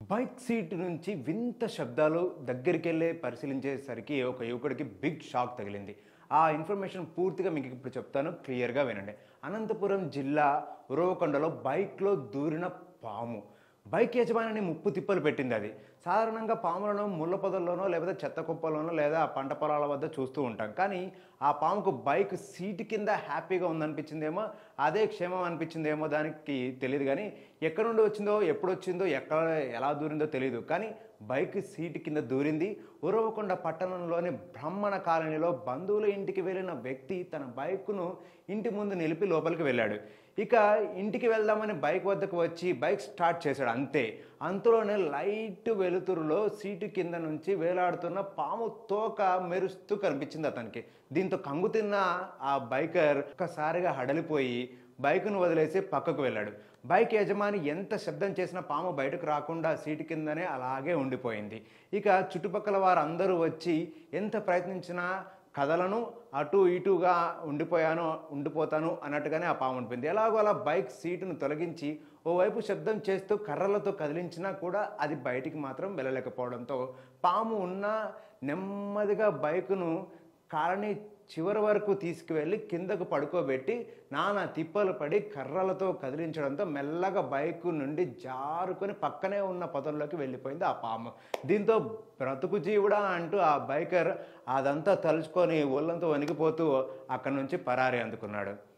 bike seat నుంచి వింత శబ్దాలు దగ్గరికి వెళ్ళి పరిశీలించేసరికి ఒక యువకుడికి బిగ్ షాక్ తగిలింది ఆ ఇన్ఫర్మేషన్ పూర్తిగా మీకు ఇప్పుడు చెప్తాను క్లియర్గా వినండి అనంతపురం జిల్లా ఉరవకొండలో బైక్లో దూరిన పాము బైక్ యజమానిని ముప్పు తిప్పలు పెట్టింది అది సాధారణంగా పాములను ముళ్ళ పొదల్లోనో లేకపోతే చెత్త కుప్పలోనో లేదా పంట పొలాల వద్ద చూస్తూ ఉంటాం కానీ ఆ పాముకు బైక్ సీటు కింద హ్యాపీగా ఉందనిపించిందేమో అదే క్షేమం అనిపించిందేమో దానికి తెలియదు కానీ ఎక్కడి నుండి వచ్చిందో ఎప్పుడు వచ్చిందో ఎక్కడ ఎలా దూరిందో తెలియదు కానీ బైక్ సీటు కింద దూరింది ఉరవకొండ పట్టణంలోని బ్రాహ్మణ కాలనీలో బంధువుల ఇంటికి వెళ్ళిన వ్యక్తి తన బైక్ను ఇంటి ముందు నిలిపి లోపలికి వెళ్ళాడు ఇక ఇంటికి వెళ్దామని బైక్ వద్దకు వచ్చి బైక్ స్టార్ట్ చేశాడు అంతే అంతలోనే లైట్ వెలుతురులో సీటు కింద నుంచి వేలాడుతున్న పాము తోక మెరుస్తూ కనిపించింది అతనికి దీంతో కంగు తిన్న ఆ బైకర్ ఒక్కసారిగా హడలిపోయి బైక్ను వదిలేసి పక్కకు వెళ్ళాడు బైక్ యజమాని ఎంత శబ్దం చేసినా పాము బయటకు రాకుండా సీటు కిందనే అలాగే ఉండిపోయింది ఇక చుట్టుపక్కల వారందరూ వచ్చి ఎంత ప్రయత్నించినా కథలను అటు ఇటుగా ఉండిపోయాను ఉండిపోతాను అన్నట్టుగానే ఆ పాము ఉండిపోయింది ఎలాగో అలా బైక్ సీటును తొలగించి ఓవైపు శబ్దం చేస్తూ కర్రలతో కదిలించినా కూడా అది బయటికి మాత్రం వెళ్ళలేకపోవడంతో పాము ఉన్న నెమ్మదిగా బైకును కాలనీ చివరి వరకు తీసుకువెళ్ళి కిందకు పడుకోబెట్టి నానా తిప్పలు పడి కర్రలతో కదిలించడంతో మెల్లగా బైక్ నుండి జారుకొని పక్కనే ఉన్న పొదల్లోకి వెళ్ళిపోయింది ఆ పాము దీంతో బ్రతుకు జీవుడా అంటూ ఆ బైకర్ అదంతా తలుచుకొని ఒళ్ళంతా వణికిపోతూ అక్కడి నుంచి పరారి అందుకున్నాడు